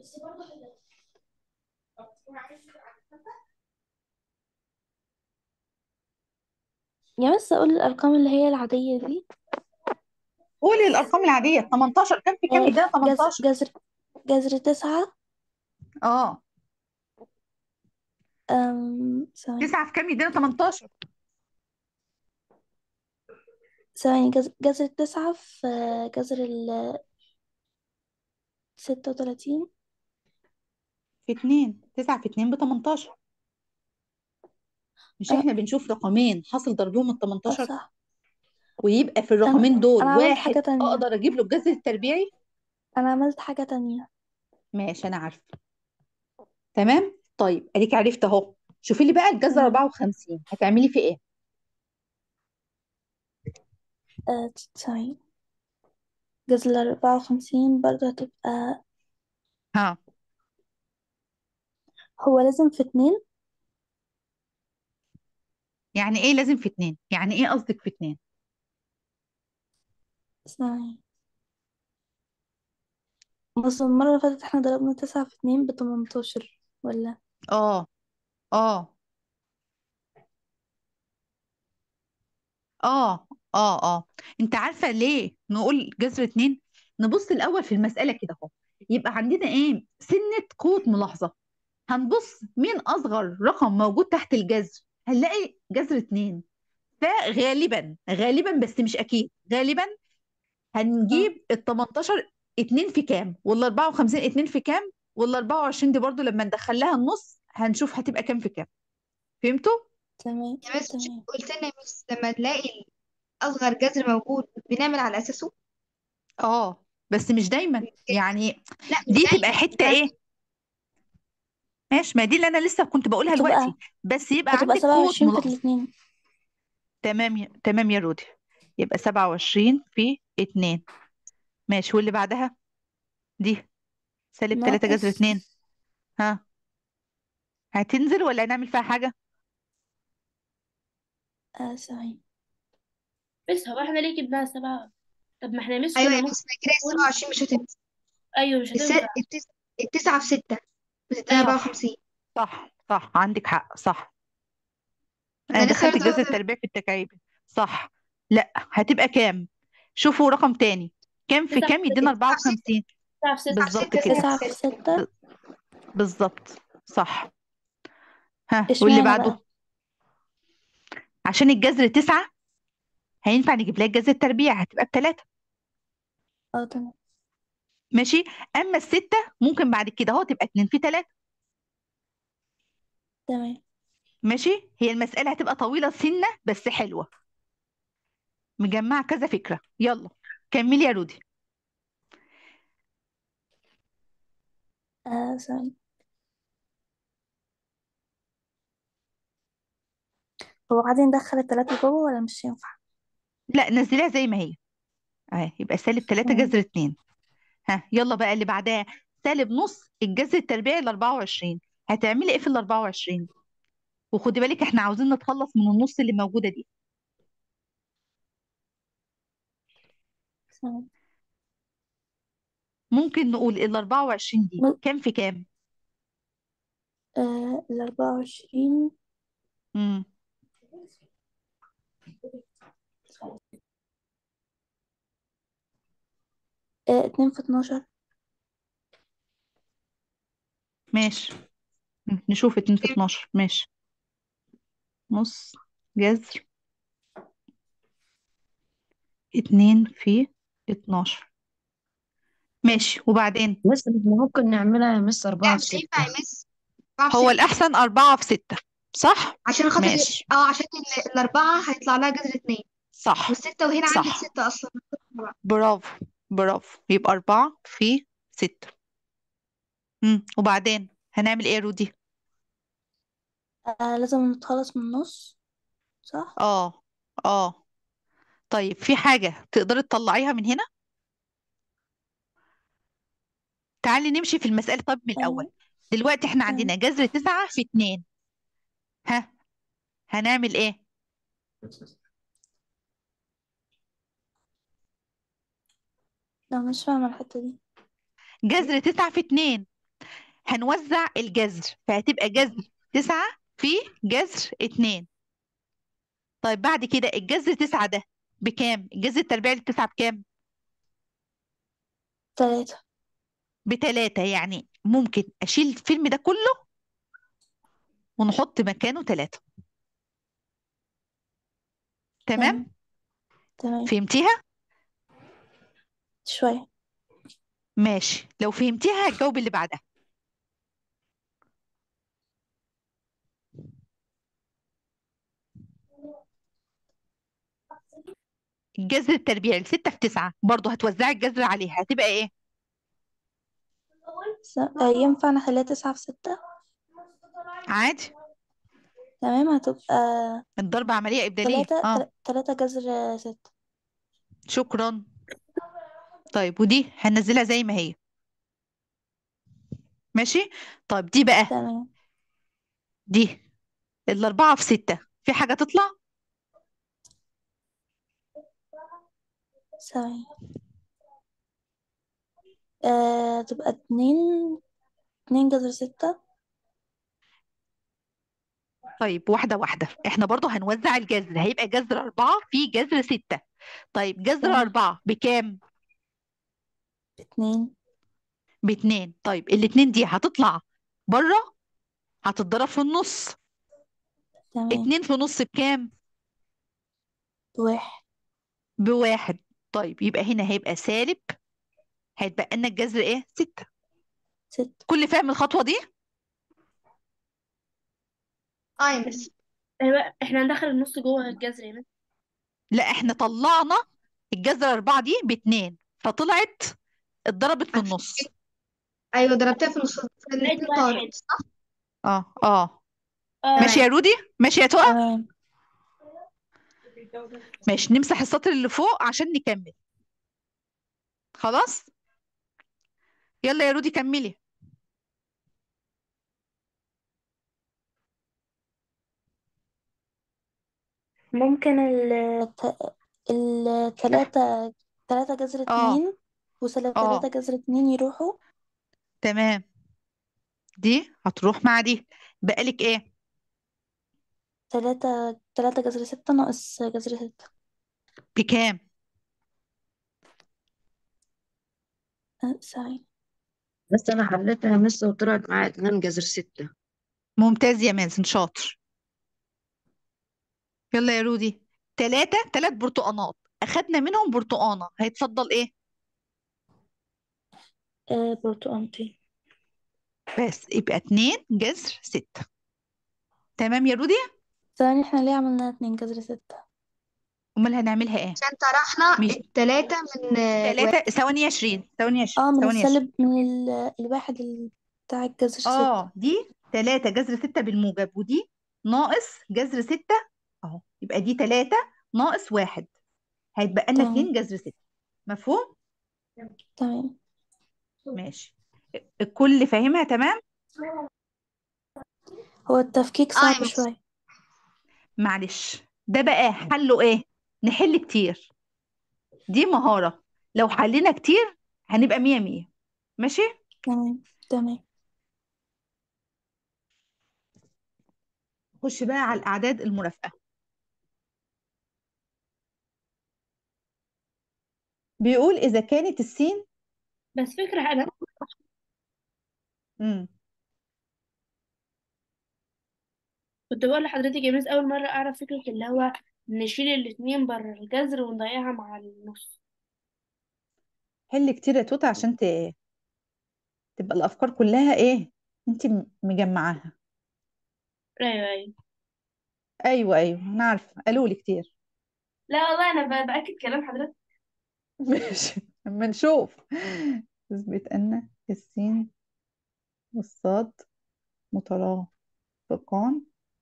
يا مس أقول الأرقام اللي هي العادية دي قولي الارقام العاديه 18 كام في كام آه يدينا جذر 18 جذر جذر تسعة اه أم ثواني 9 في كام يدينا 18 ثواني جذر جذر تسعة في جذر ال ستة وتلاتين في 2 9 في 2 ب 18 مش اه احنا بنشوف رقمين حاصل ضربهم ال آه، 18 صح ويبقى في أنا الرقمين دول أنا عملت واحد حاجة تانية اقدر اجيب له الجذر التربيعي أنا عملت حاجة تانية ماشي انا عارفه تمام طيب اديك عرفت اهو شوفي لي بقى الجذر تمام 54 هتعملي فيه ايه آه، ثواني جذر أربعة وخمسين برضه هتبقى ها هو لازم في اتنين يعني ايه لازم في اتنين يعني ايه قصدك في اتنين ثواني بص المرة اللي فاتت احنا ضربنا تسعة في اتنين بتمنتاشر ولا اه اه اه اه اه انت عارفه ليه نقول جذر اتنين نبص الاول في المساله كده اهو يبقى عندنا ايه سنه قوه ملاحظه هنبص مين اصغر رقم موجود تحت الجذر هنلاقي جذر اتنين فغالبا غالبا بس مش اكيد غالبا اه هنجيب ال 18 اتنين في كام وال 54 اتنين في كام وال 24 دي برضو لما ندخل لها النص هنشوف هتبقى كام في كام فهمتوا تمام يا مس مش تمام قلت لنا يا مس لما نلاقي أصغر جذر موجود بنعمل على أساسه اه بس مش دايما يعني لا مش دي تبقى دايما حته يعني ايه ماشي ما دي اللي انا لسه كنت بقولها هتبقى دلوقتي بس يبقى هتبقى عندك سبعة قوه وعشرين في ملاحظه الاتنين تمام يا... تمام يا رودي يبقى 27 في 2 ماشي واللي بعدها دي سالب 3 جذر 2 ناقص ها هتنزل ولا هنعمل فيها حاجه آه ثواني بس هو احنا ليه جبناها سبعة طب ما احنا مس أيوة كنا يا ممكن مس كده نقول السبعة وعشرين مش هتنفع ايوه مش الس... هتنفع التس... التسعة في ستة بتدينا أربعة ايوه صح وخمسين صح صح عندك حق صح أنا انا لسه دخلت برضه الجذر واخدة التربيعي في التكعيب صح لا هتبقى كام شوفوا رقم تاني كام في تسعة كام في يدينا ستة. 54 تسعة في ستة بالظبط ستة، كده تسعة في ستة بالظبط صح ها واللي اشمعنى بعده بقى عشان الجذر تسعة هينفع نجيب لها الجذر التربيع هتبقى بتلاتة اه تمام ماشي اما الستة ممكن بعد كده اهو تبقى اتنين في تلاتة تمام ماشي هي المسألة هتبقى طويلة سنة بس حلوة مجمعة كذا فكرة يلا كملي يا رودي آه ثواني هو عادي ندخل التلاتة جوه ولا مش ينفع لا نزليها زي ما هي اهي يبقى سالب تلاتة مم. جذر اتنين ها يلا بقى اللي بعدها سالب نص الجذر التربيعي ل 24 هتعملي ايه في ال 24 وخدي بالك احنا عاوزين نتخلص من النص اللي موجودة دي ثواني. ممكن نقول ال 24 دي م- كام في كام آه الأربعة وعشرين امم آه اتنين في اتناشر ماشي مم، نشوف 2 في 12 ماشي نص جذر 2 في 12 ماشي وبعدين مس احنا ممكن نعملها يا مس لا أربعة في مش هينفع ستة يا مس أربعة في هو ستة الأحسن 4 في 6 صح عشان خاطر ماشي اه عشان ال- الأربعة هيطلع لها جذر اتنين صح والستة وهنا عندي صح الستة أصلا برافو برافو يبقى 4 في 6 امم وبعدين هنعمل ايه يا رودي آه لازم نتخلص من النص صح اه اه طيب في حاجة تقدري تطلعيها من هنا تعالي نمشي في المسألة طب من الأول آه دلوقتي احنا تمام عندنا جذر 9 في 2 ها هنعمل ايه لا مش فاهمة الحتة دي جذر 9 في 2 هنوزع الجذر فهتبقى جذر 9 في جذر 2 طيب بعد كده الجذر 9 ده بكام الجذر التربيعي للتسعة بكام تلاتة بتلاتة يعني ممكن أشيل الفيلم ده كله ونحط مكانه تلاتة تمام تمام تمام فهمتيها شوية ماشي لو فهمتيها هتجاوب اللي بعدها الجذر التربيعي لستة في تسعة برضه هتوزعي الجذر عليها هتبقى ايه س... آه ينفع نخليها تسعة في ستة عادي تمام هتبقى الضرب عملية إبدالية تلاتة اه تل- تلاتة جذر ستة شكرا طيب ودي هننزلها زي ما هي ماشي طيب دي بقى تمام دي الأربعة في ستة في حاجة تطلع ثواني آه تبقى اتنين اتنين جذر ستة طيب واحدة واحدة احنا برضو هنوزع الجذر هيبقى جذر أربعة في جذر ستة طيب جذر تمام أربعة بكام؟ اتنين باتنين طيب الاتنين دي هتطلع بره هتتضرب في النص تمام اتنين في نص بكام؟ بواحد بواحد طيب يبقى هنا هيبقى سالب هيتبقى لنا الجذر ايه؟ ستة ستة كل فاهم الخطوة دي؟ اه يا مس ايوه احنا هندخل النص جوه الجذر هنا لا احنا طلعنا الجذر أربعة دي باتنين فطلعت اتضربت في النص أيوة ضربتها في النص الاتنين بقت واحد طارت صح؟ اه اه اه ماشي يا تمام رودي ماشي يا تقى تمام ماشي نمسح السطر اللي فوق عشان نكمل خلاص يلا يا رودي كملي ممكن ال التلاتة تلاتة جذر اه اتنين وسالب اه تلاتة جذر اتنين يروحوا تمام دي هتروح مع دي بقالك ايه تلاتة تلاتة جذر ستة ناقص جذر ستة بكام آه، ثانية بس أنا حليتها يا مس وطلعت معايا اتنين جذر ستة ممتاز يا مازن شاطر يلا يا رودي تلاتة تلات برتقانات أخدنا منهم برتقانة هيتفضل إيه آه، برتقانتين بس يبقى اتنين جذر ستة تمام يا رودي ثانية احنا ليه عملنا اتنين جذر ستة أمال هنعملها إيه عشان طرحنا مش التلاتة من آه، واحد تلاتة ثواني عشرين ثواني عشرين اه من ثواني عشرين السالب من ال... الواحد ال- بتاع الجذر ستة اه دي تلاتة جذر ستة بالموجب ودي ناقص جذر ستة اهو يبقى دي تلاتة ناقص واحد هيتبقى لنا اتنين تمام جذر ستة مفهوم؟ تمام ماشي الكل فاهمها تمام؟ هو التفكيك اه يا صعب مس شوية معلش ده بقى حله ايه؟ نحل كتير دي مهارة لو حلينا كتير هنبقى مية مية ماشي؟ تمام تمام خش بقى على الأعداد المرافقة بيقول إذا كانت السين بس فكرة أنا مم. كنت بقول لحضرتك يا مس أول مرة أعرف فكرة اللي هو نشيل الاتنين بره الجذر ونضيعها مع النص حل كتير يا توتا عشان ت... تبقى الأفكار كلها ايه؟ انت م- مجمعاها أيوه أيوه ايوه ايوه انا عارفه قالوا لي كتير لا والله أنا ب- بأكد كلام حضرتك ماشي اما نشوف اثبت ان السين والصاد مترافقان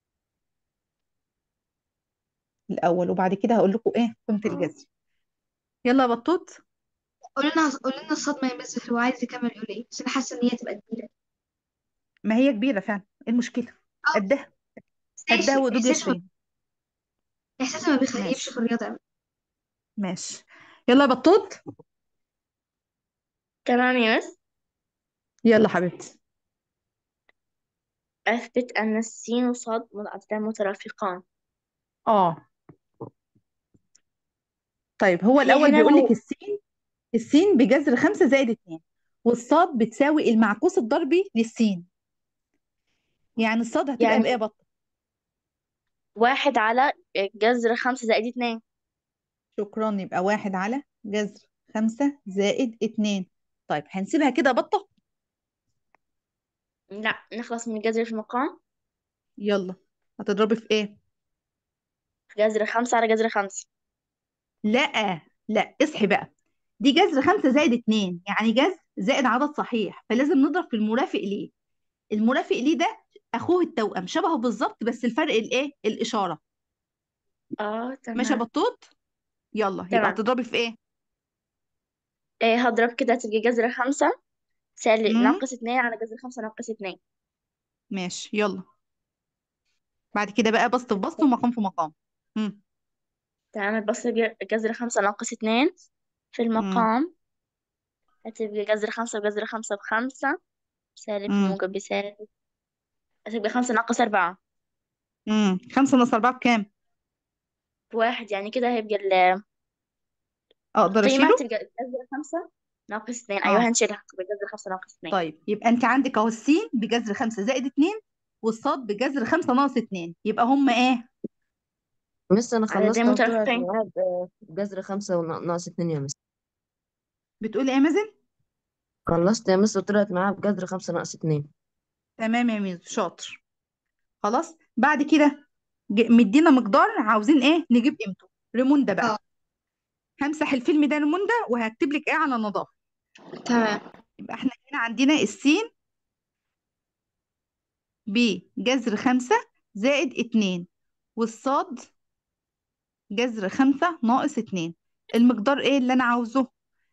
الاول وبعد كده هقول لكم ايه قيمه الجذر يلا يا بطوط قول لنا قول لنا الصدمة يا مس هو عايز يكمل يقول ايه عشان حاسة ان هي تبقى كبيرة ما هي كبيره فعلا ايه المشكله اه قدها قدها ماشي وقدود احساسه يشفين احساسه ما بيخيبش ماشي في الرياضة أوي. ماشي يلا يا بطوط تمام يا مس يلا حبيبتي أثبت أن السين والصاد عددان مترافقان اه طيب هو هي الاول هنا بيقول لك لو السين السين بجذر خمسة زائد اتنين والصاد بتساوي المعكوس الضربي للسين يعني الصاد هتبقى يعني بايه يا بطة واحد على جذر خمسة زائد اتنين شكرا يبقى واحد على جذر خمسة زائد اتنين طيب هنسيبها كده يا بطة لا نخلص من الجذر في المقام يلا هتضربي في ايه في جذر خمسة على جذر خمسة لا لا اصحي بقى دي جذر خمسة زائد اتنين يعني جذر زائد عدد صحيح فلازم نضرب في المرافق ليه المرافق ليه ده اخوه التوأم شبهه بالظبط بس الفرق الايه الاشارة اه ماشي يا تمام بطوط يلا يبقى تمام هتضربي في ايه ايه هضرب كده تبقى جذر خمسة سالب امم ناقص اتنين على جذر خمسة ناقص اتنين ماشي يلا بعد كده بقى بسط في بسط ومقام في مقام امم تمام بس جذر خمسة ناقص اتنين في امم المقام هتبقى جذر خمسة بجذر خمسة بخمسة سالب في امم موجب بسالب هتبقى خمسة ناقص أربعة امم خمسة ناقص أربعة بكام بواحد يعني كده هيبقى ال- أقدر القيمة أشيله هتبقى جذر خمسة ناقص اتنين أيوة اه هنشيلها هتبقى جذر خمسة ناقص اتنين طيب يبقى أنت عندك أهو السين بجذر خمسة زائد اتنين والصاد بجذر خمسة ناقص اتنين يبقى هما إيه مس أنا عددين خلصت وطلعت مترافقين معايا ب- بجذر خمسة وناقص اتنين يا مس بتقولي إيه يا مازن خلصت يا مس وطلعت معايا بجذر خمسة ناقص اتنين تمام يا ميزو شاطر خلاص بعد كده ج- مدينا مقدار عاوزين إيه نجيب قيمته ريموندا اه بقى همسح الفيلم ده ريموندا وهكتب لك إيه على نظافة تمام يبقى إحنا هنا عندنا السين بجذر خمسة زائد اتنين والصاد جذر خمسة ناقص اتنين المقدار ايه اللي انا عاوزه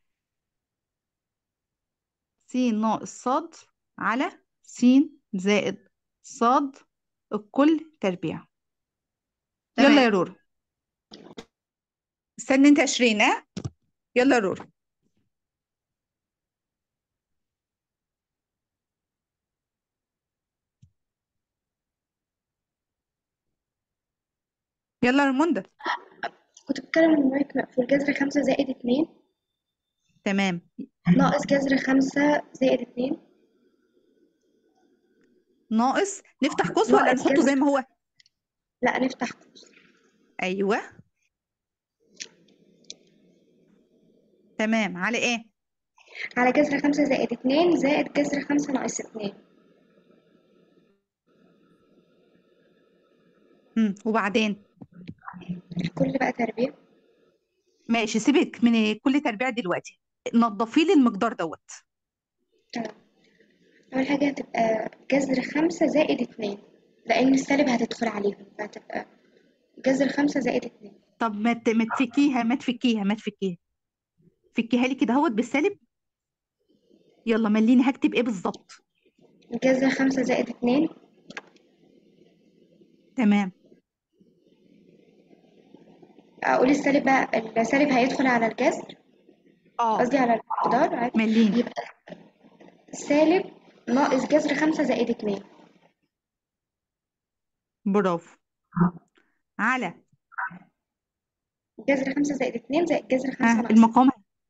س ناقص صاد على س زائد صاد الكل تربيع يلا تمام يا رورو استني انت عشرين اه يلا يا رورو يلا يا ريموندا كنت بتكلم عن المايك مقفول جذر خمسة زائد اتنين تمام ناقص جذر خمسة زائد اتنين ناقص نفتح قوس ولا ناقص نحطه جذر زي ما هو لا نفتح قوس ايوه تمام على ايه على جذر خمسة زائد اتنين زائد جذر خمسة ناقص اتنين امم وبعدين كل بقى تربيع ماشي سيبك من كل تربيع دلوقتي نضفي لي المقدار دوت تمام أول حاجة هتبقى جذر خمسة زائد اتنين لأن السالب هتدخل عليهم فهتبقى جذر خمسة زائد اتنين طب ما ت- ما تفكيها ما تفكيها ما تفكيها فكيها لي كده اهوت بالسالب يلا مليني هكتب ايه بالظبط جذر خمسة زائد اتنين تمام أقول السالب بقى السالب هيدخل على الجذر اه قصدي على المقدار عادي مليني يبقى سالب ناقص جذر خمسة زائد اتنين برافو على جذر خمسة زائد اتنين زائد جذر خمسة ها ناقص المقام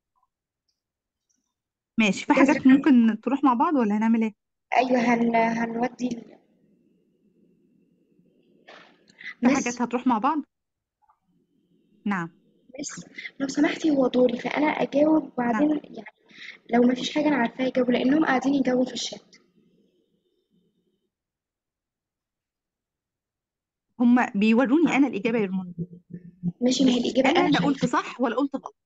ماشي في جذر حاجات ممكن تروح مع بعض ولا هنعمل ايه أيوة هن... هنودي ال... في مس حاجات هتروح مع بعض نعم مس لو سمحتي هو دوري فأنا أجاوب وبعدين يعني لو مفيش حاجة أنا عارفاها يجاوبوا لأنهم قاعدين يجاوبوا في الشات هم بيوروني انا الاجابه يا رمون ماشي ما هي بس الإجابة انا أنا لا قلت شايفة صح ولا قلت غلط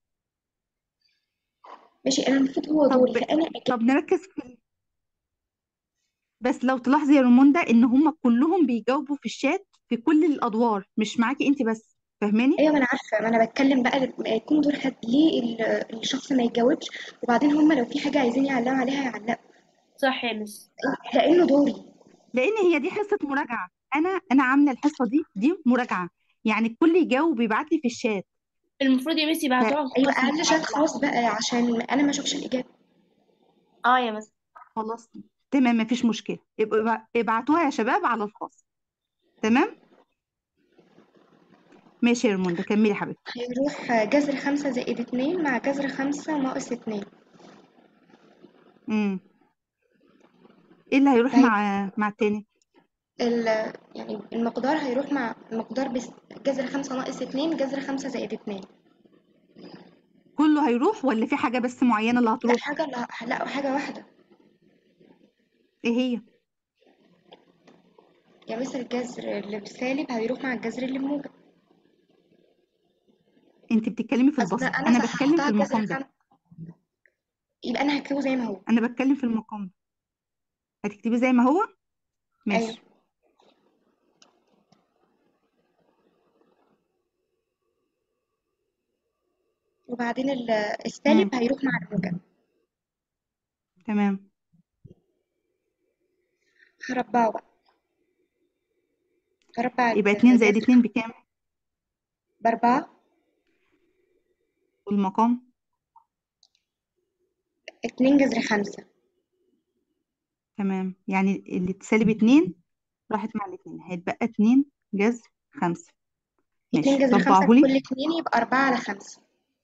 ماشي أنا المفروض هو دوري طب فأنا أجاوب طب نركز في بس لو تلاحظي يا ريموندا ان هم كلهم بيجاوبوا في الشات في كل الادوار مش معاكي انت بس فاهماني أيوة ما أنا عارفة ما أنا بتكلم بقى لما يكون دور حد ليه ال- الشخص ما يجاوبش وبعدين هم لو في حاجة عايزين يعلقوا عليها يعلقوا صح يا مس لأنه دوري لان هي دي حصه مراجعه انا انا عامله الحصه دي دي مراجعه يعني الكل يجاوب ويبعت لي في الشات المفروض يا مس يبعتوها أيوة خاص أقل شات خاص بقى عشان أنا ما أشوفش الإجابة اه يا مس خلاص تمام مفيش مشكله يبقوا ابعتوها يا شباب على الخاص تمام ماشي يا ريموندا كملي يا حبيبتي هيروح جذر خمسة زائد اتنين مع جذر خمسة ناقص اتنين امم ايه اللي هيروح طيب مع مع التاني ال يعني المقدار هيروح مع المقدار بس جذر خمسة ناقص اتنين جذر خمسة زائد اتنين كله هيروح ولا في حاجه بس معينه اللي لا هتروح حاجة لا لا حاجة واحدة ايه هي يعني مثل الجذر اللي بالسالب هيروح مع الجذر اللي بموجب انت بتتكلمي في أصل البسط أنا انا بتكلم صححتها في جذر المقام ده خمسة يبقى أنا هكتبه زي ما هو انا بتكلم في المقام ده هتكتبي زي ما هو أيوه ماشي وبعدين ال- امم السالب هيروح مع الموجب تمام هربعه بقى هربع يبقى اتنين زائد الجذر اتنين بكام بأربعة والمقام اتنين جذر خمسة تمام يعني اللي سالب اتنين راحت مع الاتنين هيتبقى اتنين جذر خمسة اتنين ماشي جذر خمسة ربعهولي بكل اتنين يبقى أربعة على خمسة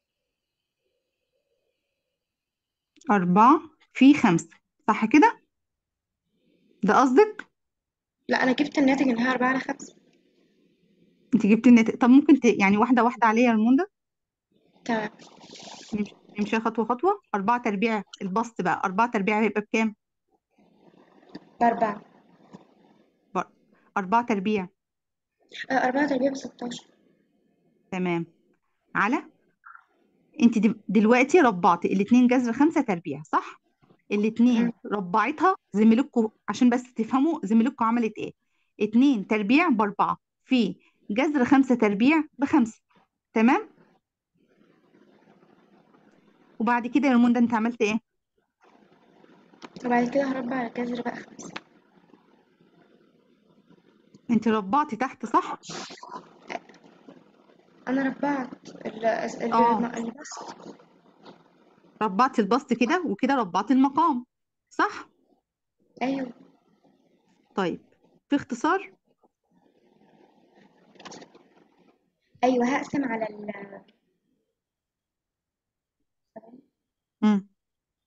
أربعة في خمسة صح كده ده قصدك لا أنا جبت الناتج إنها أربعة على خمسة انت جبتي الناتج طب ممكن ت... يعني واحدة واحدة عليا يا رموندا تمام نمشي نمشيها خطوة خطوة أربعة تربيع البسط بقى أربعة تربيع هيبقى بكام بأربعة بر- أربعة تربيع آه، أربعة تربيع بستاشر تمام على انت دل- دلوقتي ربعتي الاتنين جذر خمسة تربيع صح الاتنين مم. ربعتها زميلكوا عشان بس تفهموا زميلكوا عملت ايه اتنين تربيع بأربعة في جذر خمسة تربيع بخمسة تمام وبعد كده يا رموندا انت عملت ايه وبعد كده هربع على الجذر بقى خمسة انت ربعتي تحت صح أنا ربعت ال ال اه البسط ربعتي البسط كده وكده ربعتي المقام صح أيوه طيب في اختصار أيوه هقسم على ال امم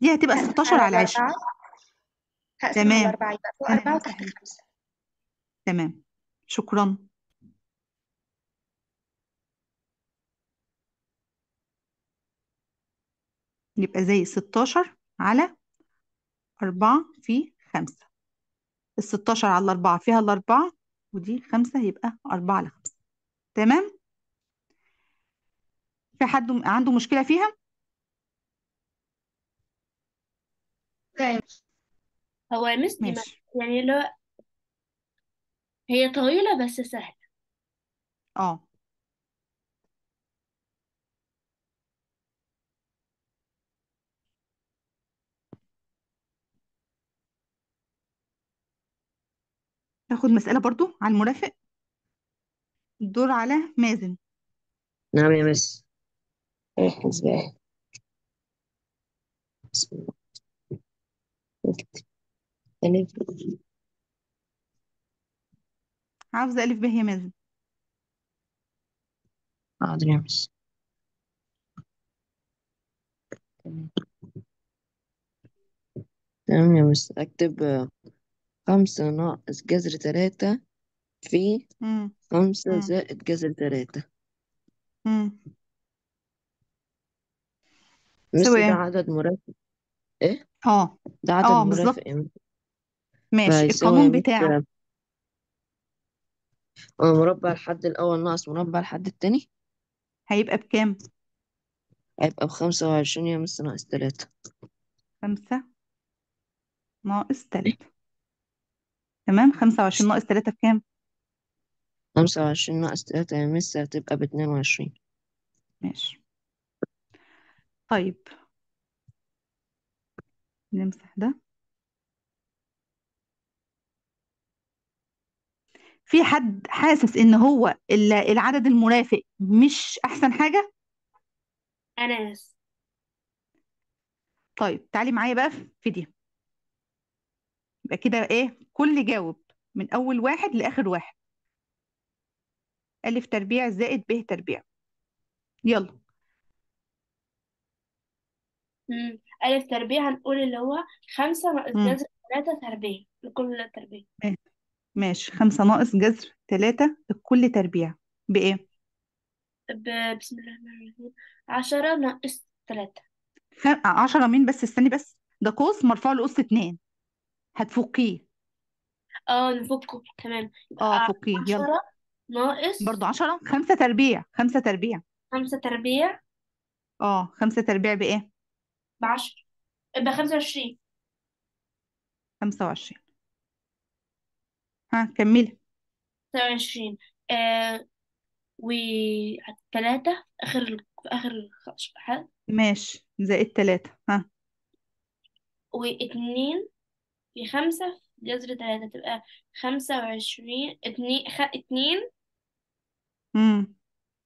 دي هتبقى هقسمها 16 على على 10 الأربعة هقسمها على تمام الأربعة يبقى فوق أنا أربعة همسح وتحت ال- خمسة تمام شكرا يبقى زي 16 على 4 في 5 ال 16 على 4 فيها الأربعة ودي 5 يبقى 4 على 5 تمام في حد م- عنده مشكلة فيها لا هو يا مس دي ما ماشي يعني لو هي طويلة بس سهلة اه ناخد مسألة برضو على المرافق الدور على مازن نعم يا مس ركز بقى بسم الله اكتب ألف عاوزة ألف ب يا مازن حاضر يا مس تمام تمام يا مس أكتب آه، خمسة ناقص جذر تلاتة في مم. خمسة مم. زائد جذر تلاتة مم. مس سوي ده ايه عدد مرافق إيه؟ اه ده عدد اه مرافق بالظبط يا مس ماشي فهيساوي يا القانون مس بتاعه آه، آه، مربع الحد الأول ناقص مربع الحد التاني هيبقى بكام هيبقى بخمسة وعشرين يا مس ناقص تلاتة خمسة ناقص تلاتة تمام خمسة وعشرين ناقص تلاتة بكام خمسة وعشرين ناقص تلاتة يا مس هتبقى باتنين وعشرين ماشي طيب نمسح ده في حد حاسس ان هو ال- العدد المرافق مش احسن حاجة أنا مس طيب تعالي معايا بقى في دي يبقى كده ايه كل جاوب من اول واحد لاخر واحد الف تربيع زائد ب تربيع يلا مم. ألف تربيع هنقول اللي هو خمسة ناقص مم. جذر ثلاثة تربيع لكل تربيع ماشي خمسة ناقص جذر تلاتة الكل تربيع بإيه؟ ب... بسم الله الرحمن الرحيم عشرة ناقص ثلاثة خم... عشرة مين بس استني بس ده قوس مرفوع لأس اتنين هتفكيه اه نفكه تمام يبقى اه ع- فكيه يلا عشرة ناقص برضو عشرة خمسة تربيع خمسة تربيع خمسة تربيع اه خمسة تربيع بإيه؟ بعشر يبقى خمسة وعشرين خمسة وعشرين ها كملي خمسة وعشرين آه وثلاثة آخر في آخر الخ- ح- ماشي زائد تلاتة ها واتنين في خمسة في جذر ثلاثة تبقى خمسة وعشرين اتنين خ... اتنين مم.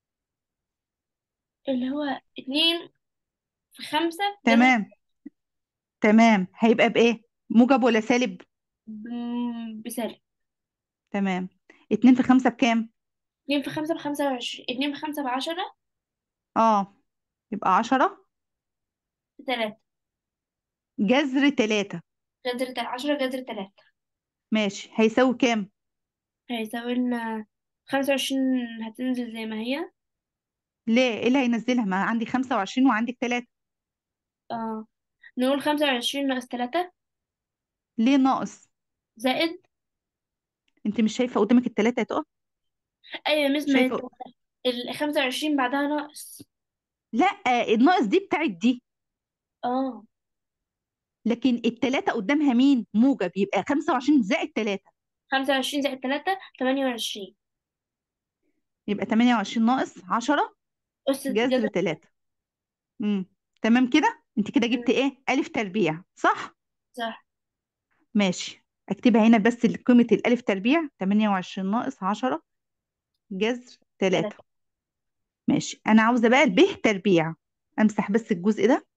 اللي هو اتنين في خمسة في جذر تمام تمام هيبقى بإيه؟ موجب ولا سالب؟ ب- بسالب تمام اتنين في خمسة بكام؟ اتنين في خمسة بخمسة وعشرين اتنين في خمسة بعشرة اه يبقى عشرة بتلاتة جذر تلاتة جذر تلاتة عشرة جذر تلاتة ماشي هيساوي كام؟ هيساوي لنا خمسة وعشرين هتنزل زي ما هي ليه؟ ايه اللي هينزلها؟ ما عندي خمسة وعشرين وعندك تلاتة اه نقول خمسة وعشرين ناقص تلاتة ليه ناقص؟ زائد انت مش شايفة قدامك التلاتة يا تقى؟ أيوة مس ما شايفة ال خمسة وعشرين بعدها ناقص لا الناقص دي بتاعت دي اه لكن التلاتة قدامها مين؟ موجب يبقى 25 زائد تلاتة خمسة وعشرين زائد تلاتة تمانية وعشرين يبقى 28 ناقص 10 أس جذر جذر تلاتة امم تمام كده؟ انت كده جبت مم. ايه؟ ألف تربيع صح؟ صح ماشي اكتبها هنا بس قيمة الألف تربيع 28 ناقص 10 جذر تلاتة تلاتة ماشي أنا عاوزة بقى الب تربيع أمسح بس الجزء ده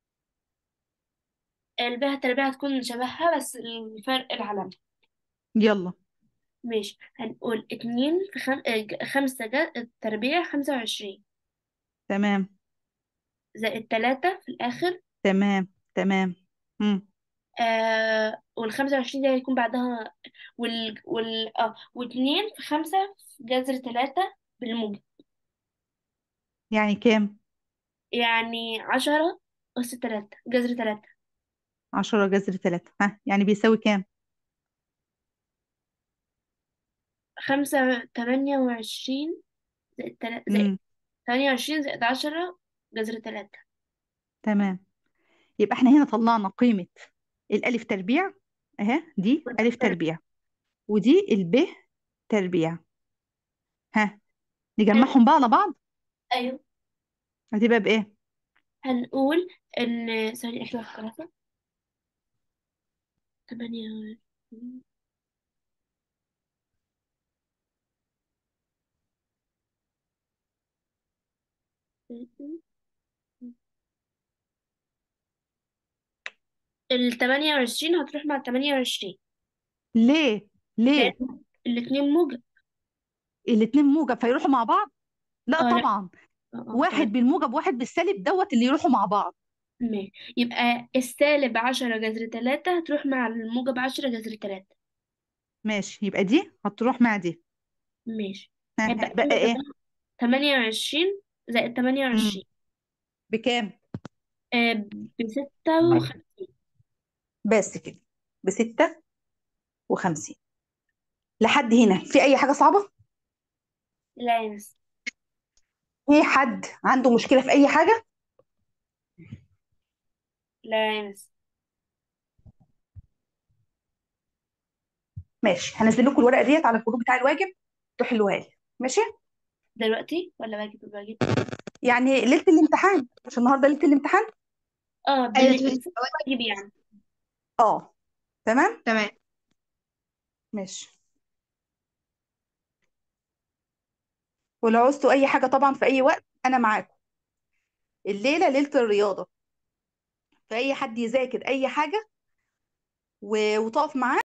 الباء التربيع هتكون شبهها بس الفرق العلامة يلا ماشي هنقول اتنين في خم... آه، ج- خمسة جا... تربيع خمسة وعشرين تمام زائد تلاتة في الآخر تمام تمام مم. آه والخمسة وعشرين دي هيكون بعدها وال وال اه واتنين في خمسة في جذر تلاتة بالموجب يعني كام يعني عشرة أس تلاتة جذر تلاتة عشرة جذر تلاتة ها يعني بيساوي كام خمسة تمانية وعشرين زائد تلاتة زائد مم. تمانية وعشرين زائد عشرة جذر تلاتة تمام يبقى احنا هنا طلعنا قيمة الألف تربيع اهي دي ألف تربيع ودي الب تربيع ها نجمعهم بقى على بعض أيوة هتبقى بإيه هنقول إن ثانية احنا في ثلاثة تمانية وعشرين التمانية وعشرين هتروح مع التمانية وعشرين ليه ليه لأن الاتنين موجب الاتنين موجب فيروحوا مع بعض لا اه لا طبعا اه اه واحد تمام بالموجب واحد بالسالب دوت اللي يروحوا مع بعض ماشي يبقى السالب عشرة جذر تلاتة هتروح مع الموجب عشرة جذر تلاتة ماشي يبقى دي هتروح مع دي ماشي ها هيبقى هتبقى كده ايه تمانية وعشرين زائد تمانية مم. وعشرين بكام آه بستة وخمسين بس كده بستة وخمسين لحد هنا في أي حاجة صعبة لا يا مس في حد عنده مشكلة في أي حاجة لا يا مس ماشي هنزل لكم الورقة ديت على الجروب بتاع الواجب تحلوها لي ماشي دلوقتي ولا واجب الواجب يعني ليلة الامتحان مش النهاردة ليلة الامتحان اه ايوه بال- تمام واجب يعني اه تمام تمام ماشي ولو عوزتوا أي حاجة طبعا في أي وقت أنا معاكم الليلة ليلة الرياضة فأي حد يذاكر أي حاجة و- وتقف معاه